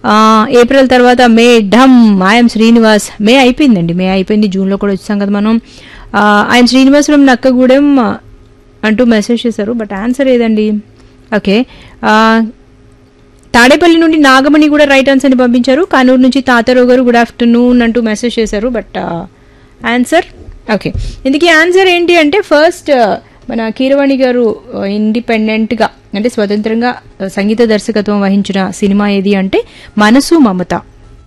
ఆ, ఏప్రిల్ తర్వాత మే ఢమ్ ఐఎమ్ శ్రీనివాస్ మే అయిపోయిందండి మే అయిపోయింది జూన్లో కూడా వచ్చాం కదా మనం ఐఎమ్ శ్రీనివాస్ ఫ్రమ్ నక్కగూడెం అంటూ మెసేజ్ చేశారు బట్ ఆన్సర్ ఏదండి ఓకే ఆ, తాడేపల్లి నుండి నాగమణి కూడా రైట్ ఆన్సర్ ని పంపించారు కానూరు నుంచి తాతారావు గారు గుడ్ ఆఫ్టర్నూన్ అంటూ మెసేజ్ చేశారు బట్ ఆన్సర్ ఓకే ఇందుకీ ఆన్సర్ ఏంటి అంటే ఫస్ట్ మన కీరవాణి గారు ఇండిపెండెంట్ గా అంటే స్వతంత్రంగా ఆ, సంగీత దర్శకత్వం వహించిన సినిమా ఏది అంటే మనసు మమత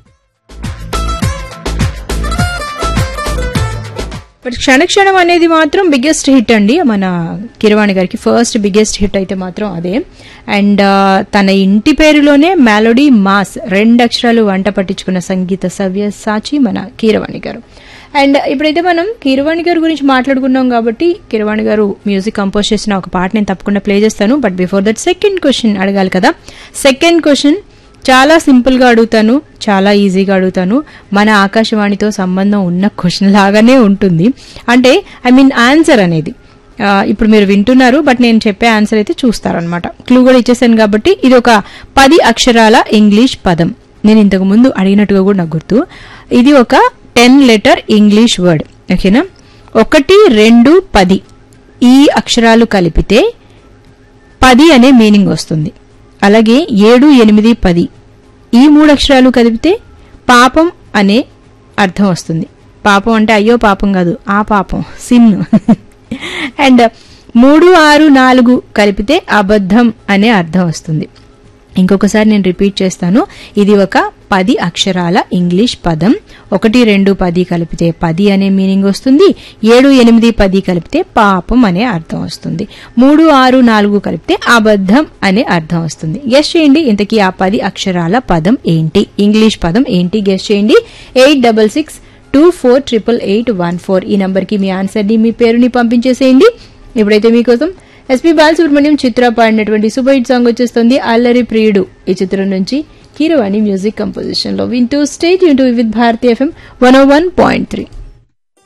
బట్ క్షణక్షణం అనేది మాత్రం బిగ్గెస్ట్ హిట్ అండి మన కిరవాణి గారికి ఫస్ట్ బిగ్గెస్ట్ హిట్ అయితే మాత్రం అదే అండ్ తన ఇంటి పేరులోనే మెలోడీ మాస్ రెండు అక్షరాలు వంట పట్టించుకున్న సంగీత సవ్య సాచి మన కీరవాణి గారు అండ్ ఇప్పుడైతే మనం కీరవాణి గారి గురించి మాట్లాడుకున్నాం కాబట్టి కీరవాణి గారు మ్యూజిక్ కంపోజ్ చేసిన ఒక పాట నేను తప్పకుండా ప్లే చేస్తాను but before that second question అడగాలి కదా సెకండ్ క్వశ్చన్ చాలా సింపుల్గా అడుగుతాను చాలా ఈజీగా అడుగుతాను మన ఆకాశవాణితో సంబంధం ఉన్న క్వశ్చన్ లాగానే ఉంటుంది అంటే ఐ మీన్ ఆన్సర్ అనేది ఆ, ఇప్పుడు మీరు వింటున్నారు బట్ నేను చెప్పే ఆన్సర్ అయితే చూస్తారనమాట క్లూ కూడా ఇచ్చేసాను కాబట్టి ఇది ఒక పది అక్షరాల ఇంగ్లీష్ పదం నేను ఇంతకు ముందు అడిగినట్టుగా కూడా నాకు గుర్తు ఇది ఒక టెన్ లెటర్ ఇంగ్లీష్ వర్డ్ ఓకేనా ఒకటి రెండు పది ఈ అక్షరాలు కలిపితే పది అనే మీనింగ్ వస్తుంది అలాగే ఏడు ఎనిమిది పది ఈ మూడు అక్షరాలు కలిపితే పాపం అనే అర్థం వస్తుంది పాపం అంటే అయ్యో పాపం కాదు ఆ పాపం సిన్ అండ్ మూడు ఆరు నాలుగు కలిపితే అబద్ధం అనే అర్థం వస్తుంది ఇంకొకసారి నేను రిపీట్ చేస్తాను ఇది ఒక పది అక్షరాల ఇంగ్లీష్ పదం ఒకటి రెండు పది కలిపితే పది అనే మీనింగ్ వస్తుంది ఏడు ఎనిమిది పది కలిపితే పాపం అనే అర్థం వస్తుంది మూడు ఆరు నాలుగు కలిపితే అబద్ధం అనే అర్థం వస్తుంది గెస్ట్ చేయండి ఇంతకీ ఆ పది అక్షరాల పదం ఏంటి ఇంగ్లీష్ పదం ఏంటి గెస్ట్ చేయండి eight double six two four triple eight one four ఈ నంబర్కి మీ ఆన్సర్ని మీ పేరుని పంపించేసేయండి ఇప్పుడైతే మీకోసం ఎస్పీ బాలసుబ్రహ్మణ్యం చిత్ర పాడినటువంటి సూపర్ హిట్ సాంగ్ వచ్చేస్తుంది అల్లరి ప్రియుడు ఈ చిత్రం నుంచి కీరవాణి మ్యూజిక్ కంపోజిషన్ లో వింటూ స్టేట్ యూన్ to with Bharati FM one o one point three